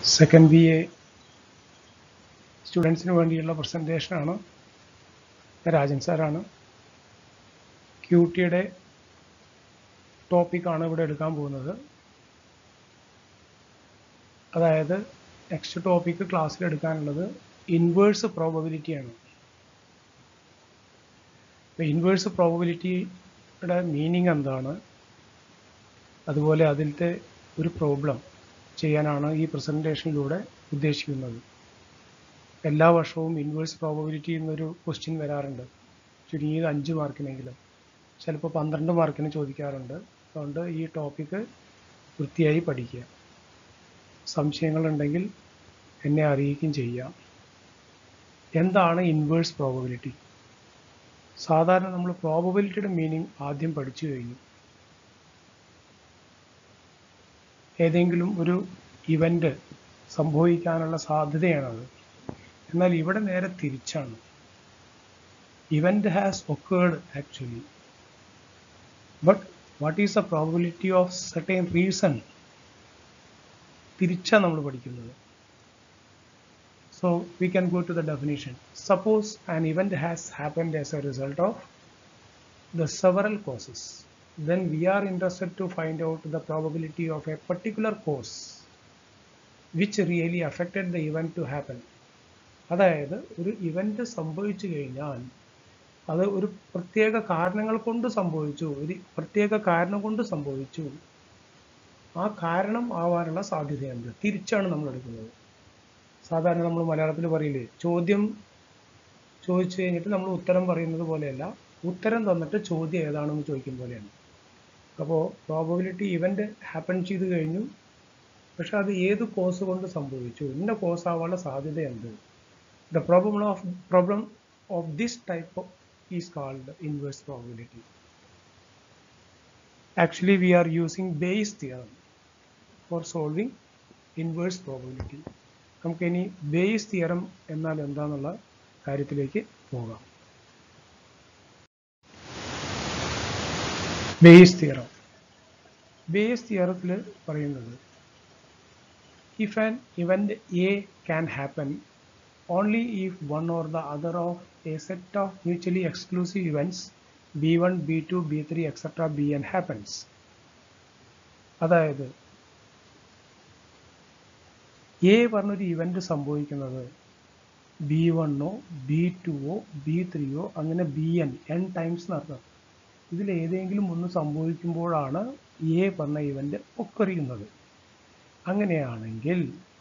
Second B A സ്റ്റുഡൻസിന് വേണ്ടിയുള്ള പ്രസൻറ്റേഷനാണ് രാജൻ സാറാണ് ക്യൂ ടിയുടെ ടോപ്പിക്കാണ് ഇവിടെ എടുക്കാൻ പോകുന്നത് അതായത് നെക്സ്റ്റ് ടോപ്പിക്ക് ക്ലാസ്സിൽ എടുക്കാനുള്ളത് ഇൻവേഴ്സ് പ്രോബബിലിറ്റിയാണ് അപ്പോൾ ഇൻവേഴ്സ് പ്രോബബിലിറ്റിയുടെ മീനിങ് എന്താണ് അതുപോലെ അതിലത്തെ ഒരു പ്രോബ്ലം ചെയ്യാനാണ് ഈ പ്രസൻറ്റേഷനിലൂടെ ഉദ്ദേശിക്കുന്നത് എല്ലാ വർഷവും ഇൻവേഴ്സ് പ്രോബബിലിറ്റി എന്നൊരു ക്വസ്റ്റ്യൻ വരാറുണ്ട് ചുരുങ്ങിയത് അഞ്ച് മാർക്കിനെങ്കിലും ചിലപ്പോൾ പന്ത്രണ്ട് മാർക്കിന് ചോദിക്കാറുണ്ട് അതുകൊണ്ട് ഈ ടോപ്പിക്ക് വൃത്തിയായി പഠിക്കുക സംശയങ്ങളുണ്ടെങ്കിൽ എന്നെ അറിയിക്കുകയും ചെയ്യാം എന്താണ് ഇൻവേഴ്സ് പ്രോബബിലിറ്റി സാധാരണ നമ്മൾ പ്രോബബിലിറ്റിയുടെ മീനിങ് ആദ്യം പഠിച്ചു കഴിഞ്ഞു ഏതെങ്കിലും ഒരു ഇവൻ്റ് സംഭവിക്കാനുള്ള സാധ്യതയാണത് എന്നാൽ ഇവിടെ നേരെ തിരിച്ചാണ് event has occurred actually but what is the probability of certain reason തിരിച്ചാണ് നമ്മൾ പഠിക്കുന്നത് so we can go to the definition suppose an event has happened as a result of the several causes then we are interested to find out the probability of a particular cause which really affected the event to happen അതായത് ഒരു event സംഭവിച്ചു കഴിഞ്ഞാൽ അത് ഒരു പ്രത്യേക കാരണങ്ങൾ കൊണ്ട് സംഭവിച്ചു ഒരു പ്രത്യേക കാരണം കൊണ്ട് സംഭവിച്ചു ആ കാരണം ആവാനുള്ള സാധ്യതയുണ്ട് തിരിച്ചാണ് നമ്മൾ എടുക്കുന്നത് സാധാരണ നമ്മൾ മലയാളത്തിൽ പറയില്ലേ ചോദ്യം ചോദിച്ചു കഴിഞ്ഞിട്ട് നമ്മൾ ഉത്തരം പറയുന്നത് പോലെയല്ല ഉത്തരം തന്നിട്ട് ചോദ്യം ഏതാണെന്ന് ചോദിക്കും പോലെയാണ് അപ്പോൾ പ്രോബബിലിറ്റി ഇവൻ്റ് ഹാപ്പൻ ചെയ്ത് കഴിഞ്ഞു പക്ഷെ അത് ഏത് കോസ് കൊണ്ട് സംഭവിച്ചു ഇന്ന കോസ് ആവാനുള്ള സാധ്യതയുണ്ട് the problem of problem of this type is called inverse probability actually we are using Bayes theorem for solving inverse probability നമുക്കിനി ബേസ് തിയറം എന്നാൽ എന്താണെന്നുള്ള കാര്യത്തിലേക്ക് പോകാം ബേസ് തിയറം ബേസ് തിയറത്തിൽ പറയുന്നത് if an event A can happen only if one or the other of a set of mutually exclusive events B one B two B three etcetera B N happens അതായത് A പറഞ്ഞൊരു event സംഭവിക്കുന്നത് B വണ്ണോ B ടുവോ B ത്രീയോ അങ്ങനെ B N N times നടത്തുന്നത് ഇതിൽ ഏതെങ്കിലും ഒന്ന് സംഭവിക്കുമ്പോഴാണ് എ പറഞ്ഞ ഇവന്റ് ഒക്കറിയുന്നത് അങ്ങനെയാണെങ്കിൽ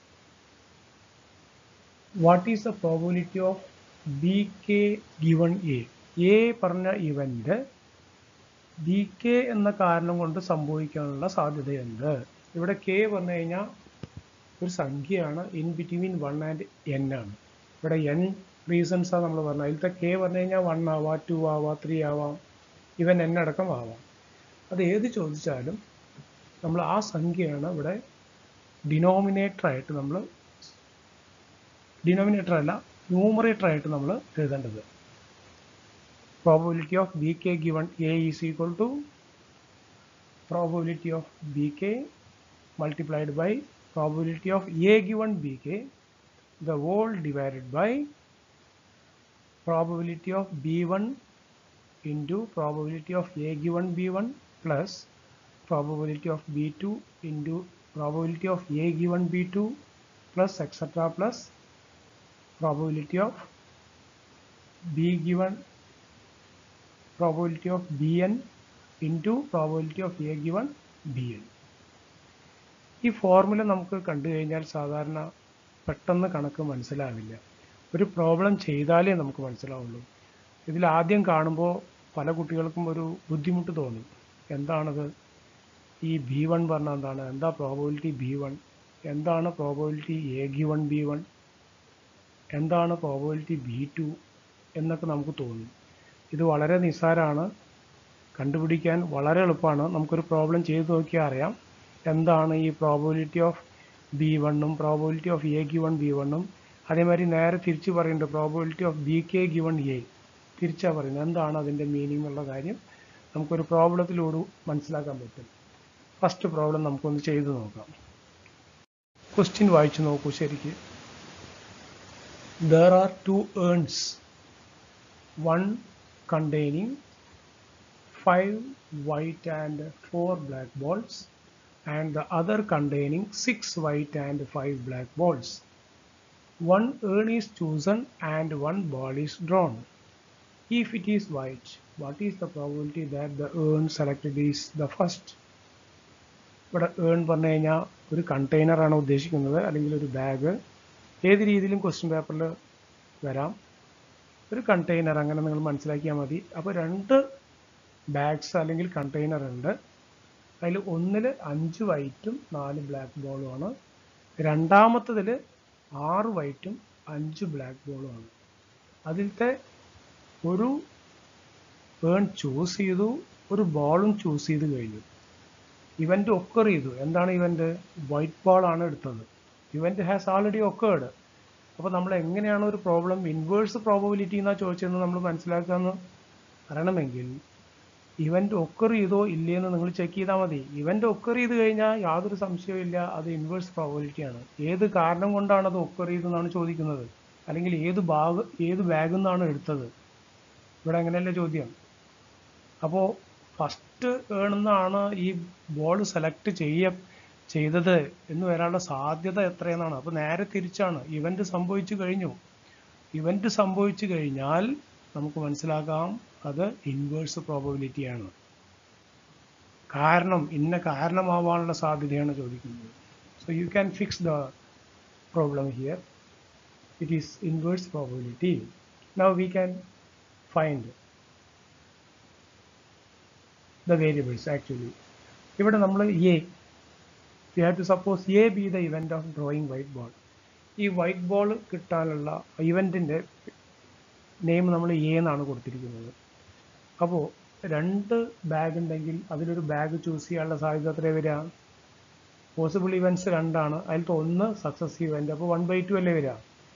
what is the probability of B K given A A പറഞ്ഞ ഇവന്റ് ബി കെ എന്ന കാരണം കൊണ്ട് സംഭവിക്കാനുള്ള സാധ്യതയുണ്ട് ഇവിടെ കെ പറഞ്ഞു കഴിഞ്ഞാൽ ഒരു സംഖ്യയാണ് in between one and N ആണ് ഇവിടെ എൻ റീസൺസാണ് നമ്മൾ പറഞ്ഞത് അതിലത്തെ കെ പറഞ്ഞു കഴിഞ്ഞാൽ വൺ ആവാം ടു ആവാം ത്രീ ആവാം ഇവൻ എന്നടക്കം ആവാം അത് ഏത് ചോദിച്ചാലും നമ്മൾ ആ സംഖ്യയാണ് ഇവിടെ ഡിനോമിനേറ്റർ ആയിട്ട് നമ്മൾ ഡിനോമിനേറ്റർ അല്ല ന്യൂമറേറ്റർ ആയിട്ട് നമ്മൾ എഴുതേണ്ടത് probability of B K given A is equal to probability of B K multiplied by probability of A given BK the whole divided by probability of B1 into probability of A given B1 plus probability of B2 into probability of A given B2 plus etc plus probability of B given probability of Bn into probability of A given Bn ഈ formula നമുക്ക് കണ്ടു കഴിഞ്ഞാൽ സാധാരണ പെട്ടെന്ന് കണക്ക് മനസ്സിലാവില്ല ഒരു problem ചെയ്താലേ നമുക്ക് മനസ്സിലാവുള്ളൂ ഇതിൽ ആദ്യം കാണുമ്പോൾ പല കുട്ടികൾക്കും ഒരു ബുദ്ധിമുട്ട് തോന്നും എന്താണത് ഈ ബി വൺ പറഞ്ഞാൽ എന്താണ് എന്താ പ്രോബബിലിറ്റി ബി വൺ എന്താണ് probability A GI one B one എന്താണ് പ്രോബബിലിറ്റി ബി ടു എന്നൊക്കെ നമുക്ക് തോന്നും ഇത് വളരെ നിസ്സാരമാണ് കണ്ടുപിടിക്കാൻ വളരെ എളുപ്പമാണ് നമുക്കൊരു പ്രോബ്ലം ചെയ്ത് നോക്കിയാൽ അറിയാം എന്താണ് ഈ പ്രോബിലിറ്റി ഓഫ് ബി വണ്ണും probability of A given B വണ്ണും അതേമാതിരി നേരെ തിരിച്ച് പറയുന്നുണ്ട് probability of B K given A തിരിച്ചാണ് പറയുന്നത് എന്താണ് അതിൻ്റെ മീനിങ് എന്നുള്ള കാര്യം നമുക്കൊരു പ്രോബ്ലത്തിലൂടെ മനസ്സിലാക്കാൻ പറ്റും ഫസ്റ്റ് പ്രോബ്ലം നമുക്കൊന്ന് ചെയ്തു നോക്കാം ക്വസ്റ്റ്യൻ വായിച്ചു നോക്കൂ ശരിക്ക് there are two urns one containing five white and four black balls and the other containing six white and five black balls. One urn is chosen and one ball is drawn. If it is white, what is the probability that the urn selected is the first? ഇവിടെ urn പറഞ്ഞു കഴിഞ്ഞാൽ ഒരു കണ്ടെയ്നറാണ് ഉദ്ദേശിക്കുന്നത് അല്ലെങ്കിൽ ഒരു bag ഏത് രീതിയിലും question പേപ്പറിൽ വരാം ഒരു കണ്ടെയ്നർ അങ്ങനെ നിങ്ങൾ മനസ്സിലാക്കിയാൽ മതി അപ്പോൾ രണ്ട് ബാഗ്സ് അല്ലെങ്കിൽ കണ്ടെയ്നർ ഉണ്ട് അതിൽ ഒന്നിൽ അഞ്ച് വൈറ്റും നാല് ബ്ലാക്ക് ബോളുമാണ് രണ്ടാമത്തതിൽ ആറ് വൈറ്റും അഞ്ച് ബ്ലാക്ക് ബോളുമാണ് അതിലത്തെ ഒരു ഏൺ ചൂസ് ചെയ്തു ഒരു ബോളും ചൂസ് ചെയ്ത് കഴിഞ്ഞു ഇവന്റ് ഒക്കർ ചെയ്തു എന്താണ് ഇവന്റ് വൈറ്റ് ബോൾ ആണ് എടുത്തത് ഇവന്റ് ഹാസ് ആൾറെഡി ഒക്കേർഡ് അപ്പോൾ നമ്മൾ എങ്ങനെയാണ് ഒരു പ്രോബ്ലം ഇൻവേഴ്സ് പ്രോബബിലിറ്റി എന്നാ ചോദിച്ചതെന്ന് നമ്മൾ മനസ്സിലാക്കാന്ന് അറിയണമെങ്കിൽ ഇവന്റ് ഒക്കർ ചെയ്തോ ഇല്ലയെന്ന് നിങ്ങൾ ചെക്ക് ചെയ്താൽ മതി ഇവന്റ് ഒക്കർ ചെയ്ത് കഴിഞ്ഞാൽ യാതൊരു സംശയവും ഇല്ല അത് ഇൻവേഴ്സ് പ്രോബബിലിറ്റി ആണ് ഏത് കാരണം കൊണ്ടാണ് അത് ഒക്കർ ചെയ്തെന്നാണ് ചോദിക്കുന്നത് അല്ലെങ്കിൽ ഏത് ബാഗ് ഏത് ബാഗിൽ നിന്നാണ് എടുത്തത് ഇവിടെ അങ്ങനെയല്ല ചോദ്യം അപ്പോൾ ഫസ്റ്റ് ഏണെന്നാണ് ഈ ബോൾ സെലക്ട് ചെയ്യ ചെയ്തത് എന്ന് വരാനുള്ള സാധ്യത എത്രയെന്നാണ് അപ്പോൾ നേരെ തിരിച്ചാണ് ഇവന്റ് സംഭവിച്ചു കഴിഞ്ഞു ഇവന്റ് സംഭവിച്ചു കഴിഞ്ഞാൽ നമുക്ക് മനസ്സിലാക്കാം അത് ഇൻവേഴ്സ് പ്രോബബിലിറ്റി ആണ് കാരണം ഇന്ന കാരണമാവാനുള്ള സാധ്യതയാണ് ചോദിക്കുന്നത് so you can fix the problem here it is inverse probability now we can find the variables actually ഇവിടെ നമ്മൾ A we have to suppose A B the event of drawing white ball ഈ white ball കിട്ടാനുള്ള ഇവന്റിന്റെ name നമ്മൾ A എന്നാണ് കൊടുത്തിരിക്കുന്നത് അപ്പോൾ രണ്ട് ബാഗ് ഉണ്ടെങ്കിൽ അതിലൊരു ബാഗ് ചൂസ് ചെയ്യാനുള്ള സാധ്യത എത്ര വരിക പോസിബിൾ ഇവന്റ്സ് രണ്ടാണ് അതിലത്തെ ഒന്ന് സക്സസ് ഇവന്റ് അപ്പോൾ വൺ ബൈ ടു അല്ലേ വരിക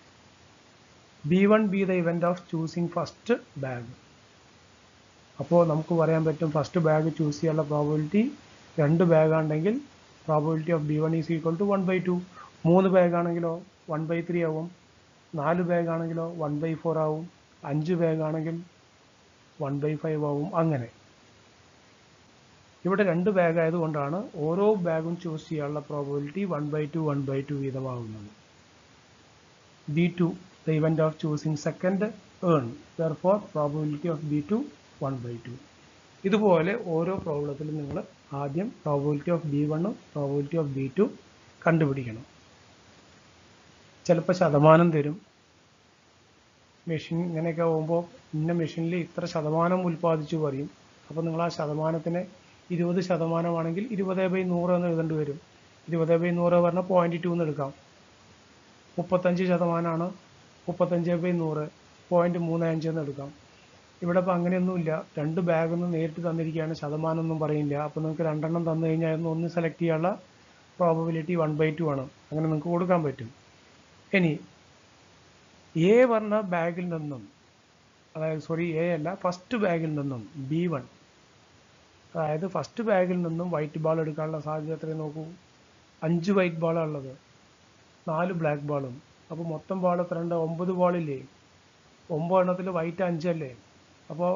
B one B the event of choosing first bag അപ്പോൾ നമുക്ക് പറയാൻ പറ്റും ഫസ്റ്റ് ബാഗ് ചൂസ് ചെയ്യാനുള്ള പ്രോബിലിറ്റി രണ്ട് ബാഗ് ആണെങ്കിൽ probability of B one is equal to one by two മൂന്ന് ബാഗ് ആണെങ്കിലോ വൺ ബൈ ത്രീ ആവും നാല് ബാഗ് ആണെങ്കിലോ വൺ ബൈ ഫോർ ആവും അഞ്ച് ബാഗ് ആണെങ്കിൽ വൺ ബൈ ഫൈവ് ആവും അങ്ങനെ ഇവിടെ രണ്ട് ബാഗ് ആയതുകൊണ്ടാണ് ഓരോ ബാഗും ചൂസ് ചെയ്യാനുള്ള probability one by two one by two വീതമാവുന്നത് B two the event of choosing second urn therefore probability of B two one by two ഇതുപോലെ ഓരോ പ്രോബ്ലത്തിലും നിങ്ങൾ ആദ്യം പ്രോബിലിറ്റി ഓഫ് ബി വണ്ണും പ്രോബിലിറ്റി ഓഫ് ബി ടു കണ്ടുപിടിക്കണം ചിലപ്പോൾ ശതമാനം തരും മെഷീൻ ഇങ്ങനെയൊക്കെ ആകുമ്പോൾ ഇന്ന മെഷീനിൽ ഇത്ര ശതമാനം ഉൽപ്പാദിച്ചു പറയും അപ്പോൾ നിങ്ങൾ ആ ശതമാനത്തിന് ഇരുപത് ശതമാനമാണെങ്കിൽ ഇരുപത് ബൈ നൂറ് എന്ന് എഴുതേണ്ടി വരും ഇരുപത് ബൈ നൂറ് പറഞ്ഞാൽ പോയിന്റ് ടു എന്ന് എടുക്കാം മുപ്പത്തഞ്ച് ശതമാനമാണ് മുപ്പത്തഞ്ച് ബൈ നൂറ് പോയിന്റ് മൂന്ന് അഞ്ച് എന്ന് എടുക്കാം ഇവിടെ ഇപ്പോൾ അങ്ങനെയൊന്നുമില്ല രണ്ട് ബാഗൊന്നും നേരിട്ട് തന്നിരിക്കുകയാണ് ശതമാനം ഒന്നും പറയില്ല അപ്പോൾ നിങ്ങൾക്ക് രണ്ടെണ്ണം തന്നു കഴിഞ്ഞാൽ ഒന്ന് ഒന്ന് സെലക്ട് ചെയ്യാനുള്ള പ്രോബബിലിറ്റി വൺ ബൈ ടു ആണ് അങ്ങനെ നിങ്ങൾക്ക് കൊടുക്കാൻ പറ്റും ഇനി എ പറഞ്ഞ ബാഗിൽ നിന്നും അതായത് സോറി എ അല്ല ഫസ്റ്റ് ബാഗിൽ നിന്നും ബി വൺ അതായത് ഫസ്റ്റ് ബാഗിൽ നിന്നും വൈറ്റ് ബാൾ എടുക്കാനുള്ള സാധ്യത എത്രയും നോക്കൂ അഞ്ച് വൈറ്റ് ബാളാണ് ഉള്ളത് നാല് ബ്ലാക്ക് ബാളും അപ്പോൾ മൊത്തം ബാൾ എത്ര ഉണ്ട് ഒമ്പത് ബാളില്ലേ ഒമ്പത് എണ്ണത്തിൽ വൈറ്റ് അഞ്ചല്ലേ അപ്പോൾ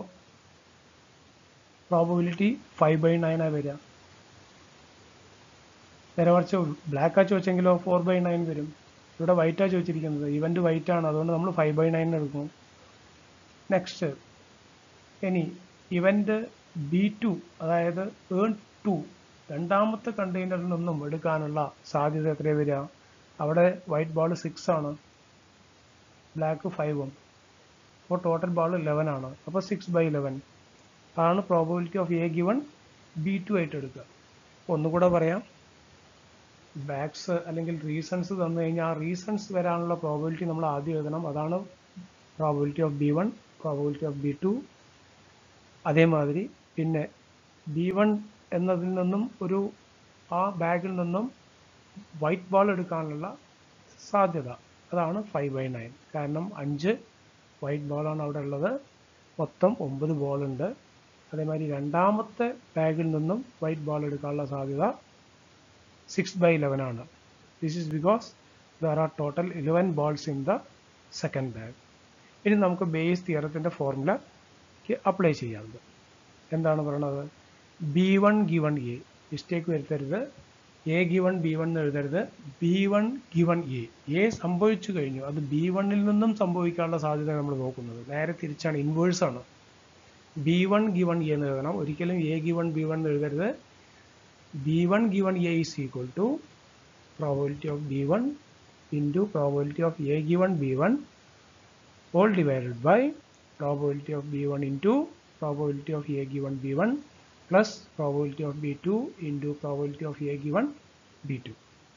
പ്രോബബിലിറ്റി ഫൈവ് ബൈ നയൻ ആ വരിക നേരെ മറിച്ച് ബ്ലാക്ക് ആ ചോദിച്ചെങ്കിലോ ഫോർ ബൈ നയൻ വരും ഇവിടെ വൈറ്റാ ചോദിച്ചിരിക്കുന്നത് ഇവന്റ് വൈറ്റ് ആണ് അതുകൊണ്ട് നമ്മൾ ഫൈവ് ബൈ നയൻ എടുക്കും നെക്സ്റ്റ് ഇനി ഇവന്റ് ബി ടു അതായത് ഏൺ ടു രണ്ടാമത്തെ കണ്ടെയ്നറിൽ നിന്നും എടുക്കാനുള്ള സാധ്യത എത്ര വരിക അവിടെ വൈറ്റ് ബോൾ സിക്സ് ആണ് ബ്ലാക്ക് ഫൈവും അപ്പോൾ ടോട്ടൽ ബോൾ ഇലവൻ ആണ് അപ്പോൾ സിക്സ് ബൈ ഇലവൻ ആണ് probability of A given B two ആയിട്ട് എടുക്കുക ഒന്നുകൂടെ പറയാം ബാക്സ് അല്ലെങ്കിൽ റീസൺസ് തന്നു കഴിഞ്ഞാൽ ആ റീസൺസ് വരാനുള്ള പ്രോബിലിറ്റി നമ്മൾ ആദ്യം എഴുതണം അതാണ് probability of B one probability of B two അതേമാതിരി പിന്നെ ബി വൺ എന്നതിൽ നിന്നും ഒരു ആ ബാഗിൽ നിന്നും വൈറ്റ് ബോൾ എടുക്കാനുള്ള സാധ്യത അതാണ് ഫൈവ് ബൈ നയൻ കാരണം അഞ്ച് വൈറ്റ് ബോളാണ് അവിടെ ഉള്ളത് മൊത്തം ഒമ്പത് ബോളുണ്ട് അതേമാതിരി രണ്ടാമത്തെ ബാഗിൽ നിന്നും വൈറ്റ് ബോൾ എടുക്കാനുള്ള സാധ്യത സിക്സ് ബൈ ഇലവൻ ആണ് this is because there are total eleven balls in the second bag ഇനി നമുക്ക് ബേസ് തിയറത്തിൻ്റെ ഫോർമുലക്ക് അപ്ലൈ ചെയ്യാവുന്നത് എന്താണ് പറയണത് B one given A mistake വരുത്തരുത് എ ഗിവൺ ബി വൺ എന്ന് എഴുതരുത് B one given A A സംഭവിച്ചു കഴിഞ്ഞു അത് ബി വണ്ണിൽ നിന്നും സംഭവിക്കാനുള്ള സാധ്യത നമ്മൾ നോക്കുന്നത് നേരെ തിരിച്ചാണ് ഇൻവേഴ്സ് ആണ് ബി വൺ ഗിവൺ എ എന്ന് എഴുതണം ഒരിക്കലും എ ഗിവൺ ബി വൺ എന്ന് എഴുതരുത് B one given A is equal to probability of B one into probability of A given B one all divided by probability of b1 into probability of a given b1 plus probability of b2 into probability of a given b2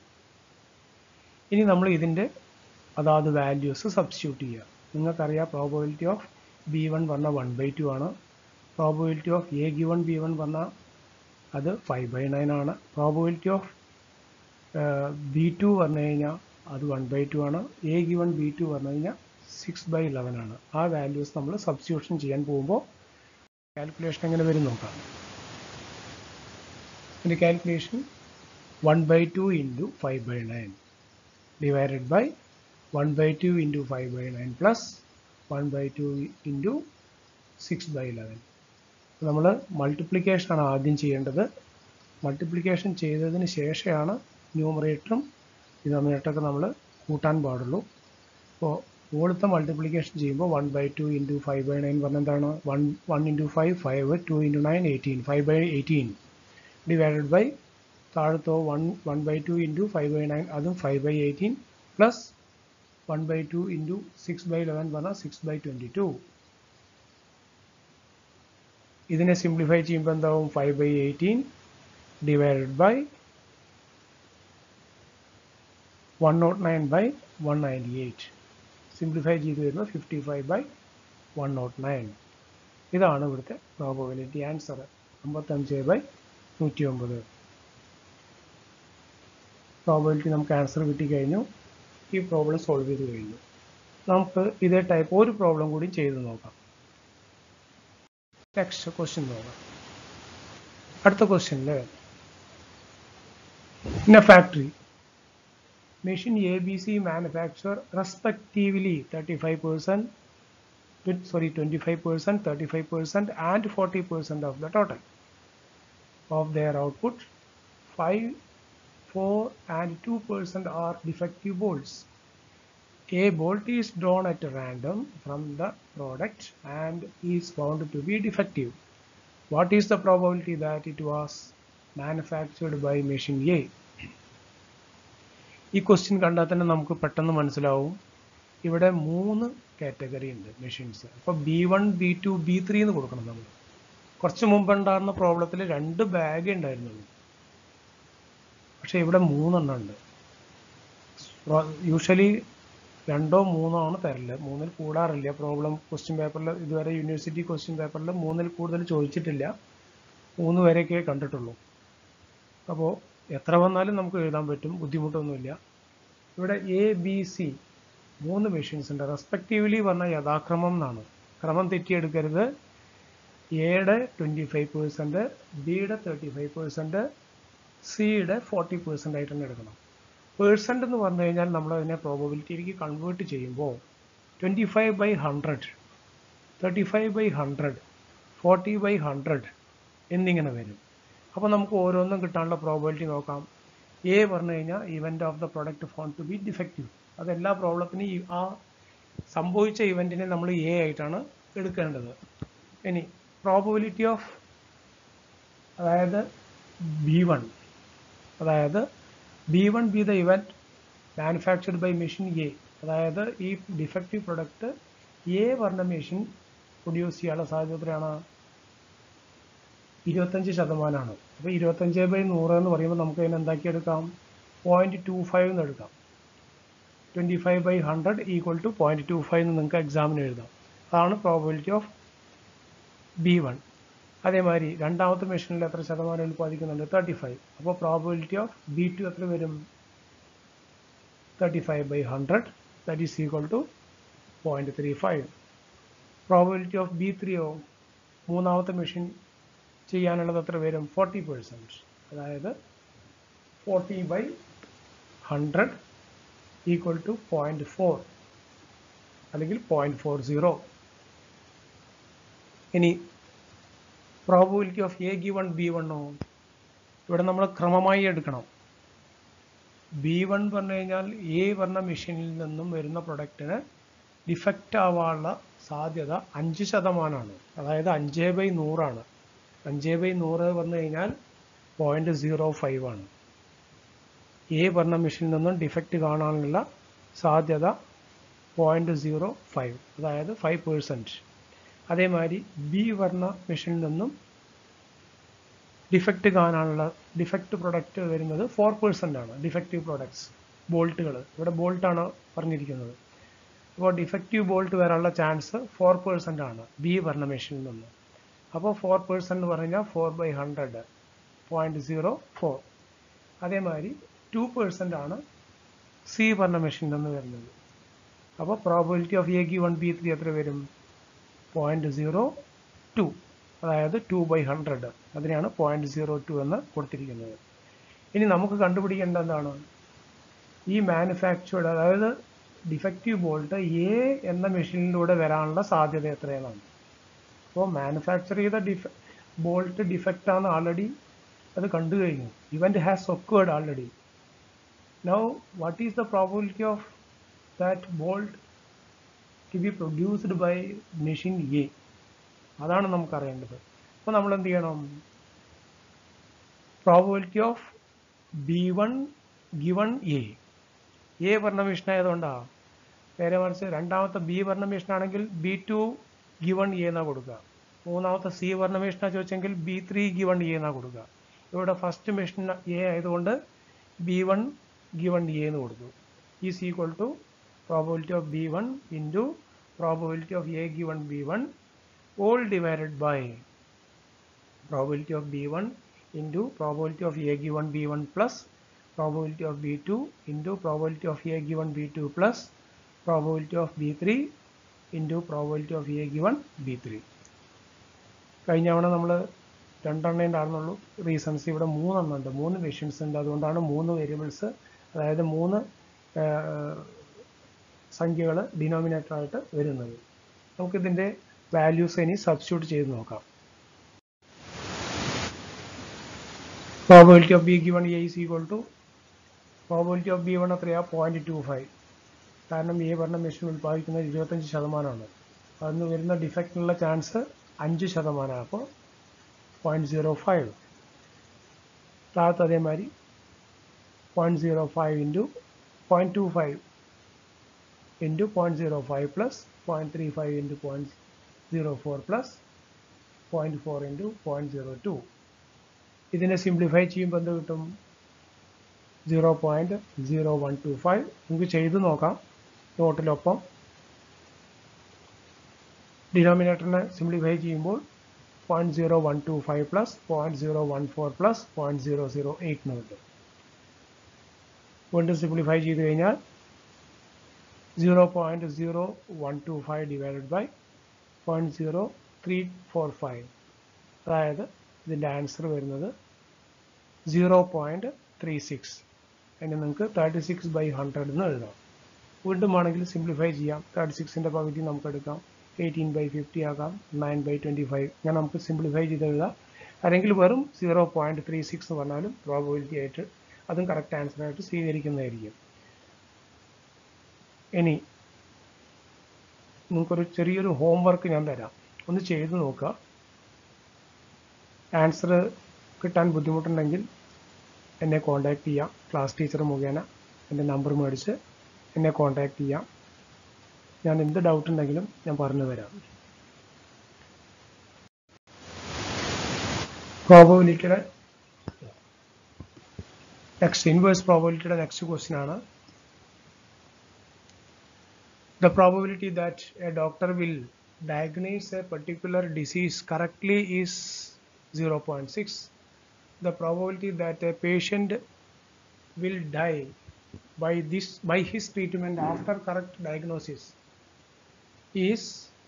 ഇനി നമ്മൾ ഇതിൻ്റെ അതാത് values substitute ചെയ്യുക നിങ്ങൾക്കറിയാം probability of B one പറഞ്ഞാൽ one by two ആണ് probability of A given B one പറഞ്ഞാൽ അത് ഫൈവ് ബൈ നയൻ ആണ് പ്രോബബിലിറ്റി ഓഫ് ബി ടു പറഞ്ഞു കഴിഞ്ഞാൽ അത് വൺ ബൈ ടു ആണ് എ ഗിവൺ ബി ടു പറഞ്ഞു കഴിഞ്ഞാൽ സിക്സ് ബൈ ഇലവൻ ആണ് ആ വാല്യൂസ് നമ്മൾ സബ്സ്റ്റിറ്റ്യൂഷൻ ചെയ്യാൻ പോകുമ്പോൾ കാൽക്കുലേഷൻ എങ്ങനെ വരും നോക്കാം ഇതിൻ്റെ calculation one by two into five by nine divided by one by two into five by nine plus one by two into six by eleven നമ്മൾ മൾട്ടിപ്ലിക്കേഷനാണ് ആദ്യം ചെയ്യേണ്ടത് മൾട്ടിപ്ലിക്കേഷൻ ചെയ്തതിന് ശേഷമാണ് ന്യൂമറേറ്ററും ഡിനോമിനേറ്ററൊക്കെ നമ്മൾ കൂട്ടാൻ പാടുള്ളൂ അപ്പോൾ മുകളിലത്തെ മൾട്ടിപ്ലിക്കേഷൻ ചെയ്യുമ്പോൾ one by two into five by nine പറഞ്ഞ എന്താണ് one one into five five two into nine eighteen five by eighteen divided by താഴത്തോ one one by two into five by nine അതും five by eighteen plus one by two into six by eleven പറഞ്ഞാൽ six by twenty two ഇതിനെ simplify ചെയ്യുമ്പോൾ എന്താവും five by eighteen divided by one nought nine by one ninety eight simplify ചെയ്ത് വരുമ്പോൾ fifty five by one nought nine ഇതാണ് ഇവിടുത്തെ probability answer അമ്പത്തഞ്ച് by നൂറ്റി ഒമ്പത് പ്രോബബിലിറ്റി നമുക്ക് ആൻസർ കിട്ടിക്കഴിഞ്ഞു ഈ പ്രോബ്ലം സോൾവ് ചെയ്ത് കഴിഞ്ഞു നമുക്ക് ഇതേ ടൈപ്പ് ഒരു പ്രോബ്ലം കൂടി ചെയ്ത് നോക്കാം നെക്സ്റ്റ് ക്വസ്റ്റ്യൻ നോക്കാം അടുത്ത ക്വസ്റ്റ്യനിൽ in a factory machine ABC manufacture respectively 35%, sorry 25%, 35% and 40% of the total of their output. 5, 4 and 2% are defective bolts. A bolt is drawn at random from the product and is found to be defective. What is the probability that it was manufactured by machine A? ഈ question കണ്ടാൽ തന്നെ നമുക്ക് പെട്ടെന്ന് മനസ്സിലാവും ഇവിടെ മൂന്ന് category ഉണ്ട് machines അപ്പോൾ B one B two B three എന്ന് കൊടുക്കണം നമ്മൾ കുറച്ച് മുമ്പ് ഉണ്ടായിരുന്ന പ്രോബ്ലത്തിൽ രണ്ട് ബാഗ് ഉണ്ടായിരുന്നുള്ളൂ പക്ഷെ ഇവിടെ മൂന്നെണ്ണം ഉണ്ട് യൂഷ്വലി രണ്ടോ മൂന്നോ ആണ് തരല് മൂന്നിൽ കൂടാറില്ല പ്രോബ്ലം ക്വസ്റ്റ്യൻ പേപ്പറിൽ ഇതുവരെ യൂണിവേഴ്സിറ്റി ക്വസ്റ്റ്യൻ പേപ്പറിൽ മൂന്നിൽ കൂടുതൽ ചോദിച്ചിട്ടില്ല മൂന്ന് വരെയൊക്കെ കണ്ടിട്ടുള്ളൂ അപ്പോൾ എത്ര വന്നാലും നമുക്ക് എഴുതാൻ പറ്റും ബുദ്ധിമുട്ടൊന്നുമില്ല ഇവിടെ എ ബി സി മൂന്ന് മെഷീൻസ് ഉണ്ട് റെസ്പെക്റ്റീവ്ലി പറഞ്ഞ യഥാക്രമം എന്നാണ് ക്രമം തെറ്റിയെടുക്കരുത് എയുടെ ട്വൻറ്റി ഫൈവ് പേഴ്സൻറ്റ് ബിയുടെ തേർട്ടി ഫൈവ് പേഴ്സൻറ്റ് സിയുടെ ഫോർട്ടി പേഴ്സൻ്റ് ആയിട്ട് തന്നെ എടുക്കണം പേഴ്സൻ്റ് എന്ന് പറഞ്ഞു കഴിഞ്ഞാൽ നമ്മൾ അതിനെ പ്രോബബിലിറ്റിയിലേക്ക് കൺവേർട്ട് ചെയ്യുമ്പോൾ twenty five by hundred thirty five by hundred forty by hundred എന്നിങ്ങനെ വരും അപ്പോൾ നമുക്ക് ഓരോന്നും കിട്ടാനുള്ള പ്രോബിലിറ്റി നോക്കാം എ പറഞ്ഞു കഴിഞ്ഞാൽ event of the product found to be defective അതെല്ലാ പ്രോബ്ലത്തിനും ഈ ആ സംഭവിച്ച ഇവൻറ്റിനെ നമ്മൾ എ ആയിട്ടാണ് എടുക്കേണ്ടത് ഇനി പ്രോബിലിറ്റി ഓഫ് അതായത് ബി വൺ അതായത് B one B the event manufactured by machine A അതായത് ഈ ഡിഫക്റ്റീവ് പ്രൊഡക്റ്റ് എ പറഞ്ഞ മെഷീൻ പ്രൊഡ്യൂസ് ചെയ്യാനുള്ള സാധ്യത എത്രയാണ് ഇരുപത്തഞ്ച് ശതമാനമാണ് അപ്പോൾ ഇരുപത്തഞ്ച് ബൈ നൂറ് എന്ന് പറയുമ്പോൾ നമുക്ക് അതിനെ എന്താക്കി എടുക്കാം പോയിന്റ് ടു ഫൈവ് എന്ന് എടുക്കാം twenty five by hundred equal to point two five എന്ന് നിങ്ങൾക്ക് എക്സാമിന് എഴുതാം അതാണ് പ്രോബിലിറ്റി ഓഫ് ബി വൺ അതേമാതിരി രണ്ടാമത്തെ മെഷീനിൽ എത്ര ശതമാനം ഉൽപ്പാദിക്കുന്നുണ്ട് തേർട്ടി ഫൈവ് അപ്പോൾ പ്രോബിലിറ്റി ഓഫ് ബി ടു എത്ര വരും thirty five by hundred that is equal to point three five probability of B ത്രീയോ മൂന്നാമത്തെ മെഷീൻ ചെയ്യാനുള്ളത് എത്ര വരും ഫോർട്ടി പെർസെൻറ്റ് അതായത് forty by hundred equal to point four അല്ലെങ്കിൽ പോയിന്റ് ഫോർ സീറോ ഇനി probability of A given B വണ്ണോ ഇവിടെ നമ്മൾ ക്രമമായി എടുക്കണം ബി വൺ പറഞ്ഞു കഴിഞ്ഞാൽ എ പറഞ്ഞ മെഷീനിൽ നിന്നും വരുന്ന പ്രൊഡക്റ്റിന് ഡിഫക്റ്റ് ആവാനുള്ള സാധ്യത അഞ്ച് ശതമാനമാണ് അതായത് അഞ്ച് ബൈ നൂറാണ് അഞ്ച് ബൈ നൂറ് പറഞ്ഞു കഴിഞ്ഞാൽ പോയിന്റ് സീറോ ഫൈവ് ആണ് എ പറഞ്ഞ മെഷീനിൽ നിന്നും ഡിഫക്റ്റ് കാണാനുള്ള സാധ്യത പോയിന്റ് സീറോ ഫൈവ് അതായത് ഫൈവ് പേഴ്സൻറ്റ് അതേമാതിരി ബി വർണ്ണ മെഷീനിൽ നിന്നും ഡിഫക്റ്റ് കാണാനുള്ള ഡിഫക്റ്റ് പ്രൊഡക്റ്റ് വരുന്നത് ഫോർ പേഴ്സൻ്റ് ആണ് ഡിഫക്റ്റീവ് പ്രൊഡക്ട്സ് ബോൾട്ടുകൾ ഇവിടെ ബോൾട്ടാണ് പറഞ്ഞിരിക്കുന്നത് അപ്പോൾ ഡിഫക്റ്റീവ് ബോൾട്ട് വരാനുള്ള ചാൻസ് ഫോർ പേഴ്സൻ്റ് ആണ് ബി വർണ്ണ മെഷീനിൽ നിന്ന് അപ്പോൾ ഫോർ പേഴ്സൻ്റ് എന്ന് പറഞ്ഞാൽ four by hundred point zero four അതേമാതിരി ടു പേഴ്സൻ്റ് ആണ് സി പറഞ്ഞ മെഷീനിൽ നിന്ന് വരുന്നത് അപ്പോൾ probability of A GI one B three എത്ര വരും പോയിന്റ് സീറോ ടു അതായത് ടു ബൈ ഹൺഡ്രഡ് അതിനെയാണ് പോയിന്റ് സീറോ ടു എന്ന് കൊടുത്തിരിക്കുന്നത് ഇനി നമുക്ക് കണ്ടുപിടിക്കേണ്ട എന്താണ് ഈ മാനുഫാക്ചേർഡ് അതായത് ഡിഫക്റ്റീവ് ബോൾട്ട് എ എന്ന മെഷീനിലൂടെ വരാനുള്ള സാധ്യത എത്രയാണ് അപ്പോൾ മാനുഫാക്ചർ ചെയ്ത ഡിഫ ബോൾട്ട് ഡിഫക്റ്റ് ആണ് ആൾറെഡി അത് കണ്ടു കഴിഞ്ഞു event has occurred already now what is the probability of that bolt to be produced by machine A അതാണ് നമുക്ക് അറിയേണ്ടത് അപ്പോൾ നമ്മൾ എന്ത് ചെയ്യണം probability of B one given A A പറഞ്ഞ മെഷീൻ ആയതുകൊണ്ടാണ് നേരെ മറിച്ച് രണ്ടാമത്തെ ബി പറഞ്ഞ മെഷീൻ ആണെങ്കിൽ ബി ടു ഗിവൺ എ എന്നാ കൊടുക്കുക മൂന്നാമത്തെ സി പറഞ്ഞ മെഷീനാ ചോദിച്ചെങ്കിൽ ബി ത്രീ ഗിവൺ എ എന്നാ കൊടുക്കുക ഇവിടെ ഫസ്റ്റ് മെഷീൻ എ ആയതുകൊണ്ട് ബി വൺ ഗിവൺ എ എന്ന് കൊടുത്തു is equal to probability of b1 into probability of a given b1 all divided by probability of b1 into probability of a given b1 plus probability of b2 into probability of a given b2 plus probability of b3 into probability of a given b3 കഴിഞ്ഞ തവണ നമ്മൾ രണ്ടെണ്ണേ ഉണ്ടായിരുന്നുള്ളൂ reasons ഇവിടെ മൂന്നെണ്ണം ഉണ്ട് മൂന്ന് machines ഉണ്ട് അതുകൊണ്ടാണ് മൂന്ന് വേരിയബിൾസ് അതായത് മൂന്ന് സംഖ്യകൾ ഡിനോമിനേറ്റർ ആയിട്ട് വരുന്നത് നമുക്കിതിൻ്റെ വാല്യൂസ് ഇനി സബ്സ്റ്റിറ്റ്യൂട്ട് ചെയ്ത് നോക്കാം probability of B given A is equal to probability of B one എത്രയാ പോയിന്റ് ടു ഫൈവ് കാരണം എ പറഞ്ഞ മെഷീൻ ഉൽപ്പാദിക്കുന്നത് ഇരുപത്തഞ്ച് ശതമാനമാണ് അതിന് വരുന്ന ഡിഫക്റ്റിനുള്ള ചാൻസ് അഞ്ച് ശതമാനമാണ് അപ്പോൾ പോയിന്റ് സീറോ ഫൈവ് താഴത്ത് അതേമാതിരി point zero five into point two five into 0.05 plus 0.35 into 0.04 plus 0.4 into 0.02 ഇതിനെ സിംപ്ലിഫൈ ചെയ്യുമ്പോൾ എന്ത് കിട്ടും zero point zero one two five നമുക്ക് ചെയ്ത് നോക്കാം നോട്ടിലൊപ്പം ഡിനോമിനേറ്ററിനെ സിംപ്ലിഫൈ ചെയ്യുമ്പോൾ point zero one two five plus point zero one four plus point zero zero eight എന്ന് കിട്ടും വീണ്ടും സിംപ്ലിഫൈ ചെയ്ത് കഴിഞ്ഞാൽ 0.0125 divided by 0.0345 അതായത് ഇതിൻ്റെ ആൻസർ വരുന്നത് സീറോ പോയിന്റ് ത്രീ സിക്സ് അതിന് നിങ്ങൾക്ക് തേർട്ടി സിക്സ് ബൈ ഹൺഡ്രഡ് എന്ന് എഴുതാം വീണ്ടും ആണെങ്കിൽ സിംപ്ലിഫൈ ചെയ്യാം തേർട്ടി സിക്സിൻ്റെ പകുതി നമുക്ക് എടുക്കാം എയ്റ്റീൻ ബൈ ഫിഫ്റ്റി ആകാം നയൻ ബൈ ട്വൻറ്റി ഫൈവ് ഇങ്ങനെ നമുക്ക് സിംപ്ലിഫൈ ചെയ്ത് എഴുതാം അല്ലെങ്കിൽ വെറും സീറോ പോയിന്റ് ത്രീ സിക്സ് എന്ന് പറഞ്ഞാലും പ്രോബിലിറ്റി ആയിട്ട് അതും കറക്റ്റ് ആൻസർ ആയിട്ട് സ്വീകരിക്കുന്നതായിരിക്കും ഇനി നിങ്ങൾക്കൊരു ചെറിയൊരു ഹോംവർക്ക് ഞാൻ തരാം ഒന്ന് ചെയ്ത് നോക്കുക ആൻസർ കിട്ടാൻ ബുദ്ധിമുട്ടുണ്ടെങ്കിൽ എന്നെ കോൺടാക്റ്റ് ചെയ്യാം ക്ലാസ് ടീച്ചർ മുഖേന എൻ്റെ നമ്പർ മേടിച്ച് എന്നെ കോൺടാക്റ്റ് ചെയ്യാം ഞാൻ എന്ത് ഡൗട്ട് ഉണ്ടെങ്കിലും ഞാൻ പറഞ്ഞു തരാം പ്രോബബിലിറ്റിയുടെ നെക്സ്റ്റ് ഇൻവേഴ്സ് പ്രോബബിലിറ്റിയുടെ നെക്സ്റ്റ് ക്വസ്റ്റ്യൻ ആണ് the probability that a doctor will diagnose a particular disease correctly is 0.6 the probability that a patient will die by this by his treatment after correct diagnosis is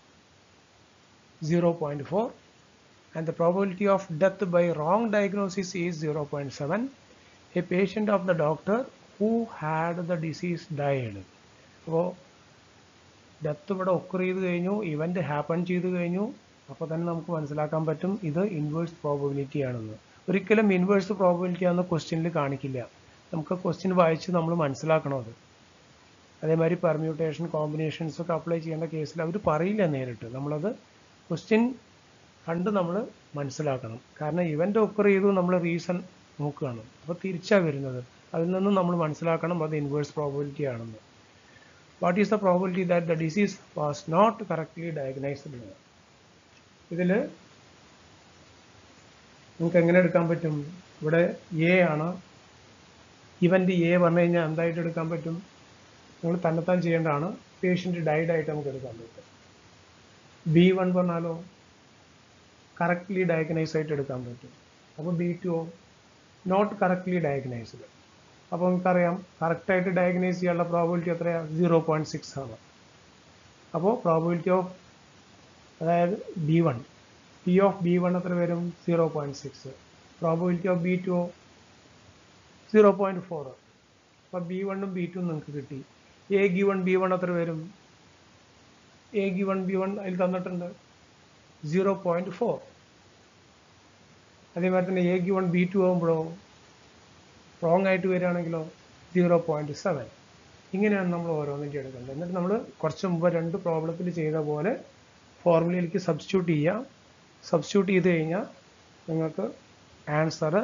0.4 and the probability of death by wrong diagnosis is 0.7 a patient of the doctor who had the disease died അപ്പോൾ death ഇവിടെ occur ചെയ്ത് കഴിഞ്ഞു event happen ചെയ്ത് കഴിഞ്ഞു അപ്പോൾ തന്നെ നമുക്ക് മനസ്സിലാക്കാൻ പറ്റും ഇത് ഇൻവേഴ്സ് പ്രോബബിലിറ്റി ആണെന്ന് ഒരിക്കലും ഇൻവേഴ്സ് പ്രോബബിലിറ്റി ആണെന്ന് ക്വസ്റ്റ്യനിൽ കാണിക്കില്ല നമുക്ക് ക്വസ്റ്റ്യൻ വായിച്ച് നമ്മൾ മനസ്സിലാക്കണം അത് അതേമാതിരി പെർമ്യൂട്ടേഷൻ കോമ്പിനേഷൻസ് ഒക്കെ അപ്ലൈ ചെയ്യേണ്ട കേസിൽ അവർ പറയില്ല നേരിട്ട് നമ്മളത് ക്വസ്റ്റ്യൻ കണ്ട് നമ്മൾ മനസ്സിലാക്കണം കാരണം ഇവന്റ് ഒക്കർ ചെയ്തു നമ്മൾ റീസൺ നോക്കുകയാണ് അപ്പോൾ തിരിച്ചാണ് വരുന്നത് അതിൽ നിന്ന് നമ്മൾ മനസ്സിലാക്കണം അത് ഇൻവേഴ്സ് പ്രോബബിലിറ്റി ആണെന്ന് what is the probability that the disease was not correctly diagnosed ഇതിൽ നമുക്ക് എങ്ങനെ എടുക്കാൻ പറ്റും ഇവിടെ എ ആണ് ഇവന്റ് എ പറഞ്ഞു കഴിഞ്ഞാൽ എന്തായിട്ട് എടുക്കാൻ പറ്റും നിങ്ങൾ തന്നെത്താൻ ചെയ്യേണ്ടതാണ് പേഷ്യൻ്റ് ഡൈഡ് ആയിട്ട് നമുക്ക് എടുക്കാൻ പറ്റും ബി വൺ പറഞ്ഞാലോ കറക്റ്റ്ലി ഡയഗ്നൈസ് ആയിട്ട് എടുക്കാൻ പറ്റും അപ്പോൾ B two not correctly diagnosed അപ്പോൾ നമുക്കറിയാം കറക്റ്റായിട്ട് ഡയഗ്നൈസ് ചെയ്യാനുള്ള പ്രോബിലിറ്റി എത്രയാണ് സീറോ പോയിൻറ്റ് സിക്സ് ആണ് അപ്പോൾ പ്രോബിലിറ്റി ഓഫ് അതായത് B one P of B one എത്ര വരും zero point six probability of B two zero point four അപ്പോൾ ബി വണ്ണും ബി ടും നിങ്ങൾക്ക് കിട്ടി A GI one B one എത്ര വരും A GI one B one അതിൽ തന്നിട്ടുണ്ട് സീറോ പോയിൻറ്റ് ഫോർ അതേമാതിരി തന്നെ A GI one B two ആകുമ്പോഴോ റോങ് ആയിട്ട് വരികയാണെങ്കിലോ സീറോ പോയിൻറ്റ് സെവൻ ഇങ്ങനെയാണ് നമ്മൾ ഓരോന്നിൻ്റെ എടുക്കേണ്ടത് എന്നിട്ട് നമ്മൾ കുറച്ച് മുമ്പ് രണ്ട് പ്രോബ്ലത്തിൽ ചെയ്ത പോലെ ഫോർമുലയിലേക്ക് സബ്സ്റ്റിറ്റ്യൂട്ട് ചെയ്യുക സബ്സ്റ്റിറ്റ്യൂട്ട് ചെയ്ത് കഴിഞ്ഞാൽ നിങ്ങൾക്ക് answer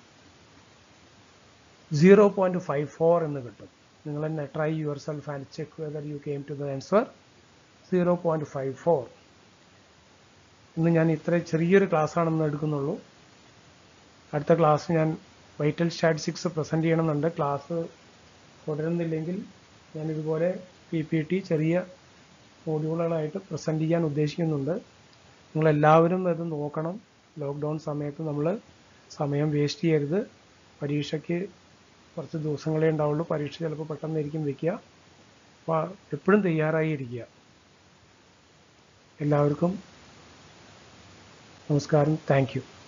zero point five four എന്ന് കിട്ടും നിങ്ങൾ തന്നെ try yourself and check whether you came to the answer zero point five four ഇന്ന് ഞാൻ ഇത്ര ചെറിയൊരു ക്ലാസ്സാണെന്ന് എടുക്കുന്നുള്ളൂ അടുത്ത ക്ലാസ് ഞാൻ വൈറ്റൽ സ്റ്റാറ്റിസ്റ്റിക്സ് പ്രസൻറ്റ് ചെയ്യണമെന്നുണ്ട് ക്ലാസ് തുടരുന്നില്ലെങ്കിൽ ഞാൻ ഇതുപോലെ പി പി ടി ചെറിയ മോഡ്യൂളുകളായിട്ട് പ്രസൻറ്റ് ചെയ്യാൻ ഉദ്ദേശിക്കുന്നുണ്ട് നിങ്ങളെല്ലാവരും ഇത് നോക്കണം ലോക്ക്ഡൗൺ സമയത്ത് നമ്മൾ സമയം വേസ്റ്റ് ചെയ്യരുത് പരീക്ഷയ്ക്ക് കുറച്ച് ദിവസങ്ങളേ ഉണ്ടാവുള്ളൂ പരീക്ഷ ചിലപ്പോൾ പെട്ടെന്നായിരിക്കും വെക്കുക അപ്പോൾ എപ്പോഴും തയ്യാറായി ഇരിക്കുക എല്ലാവർക്കും നമസ്കാരം താങ്ക് യു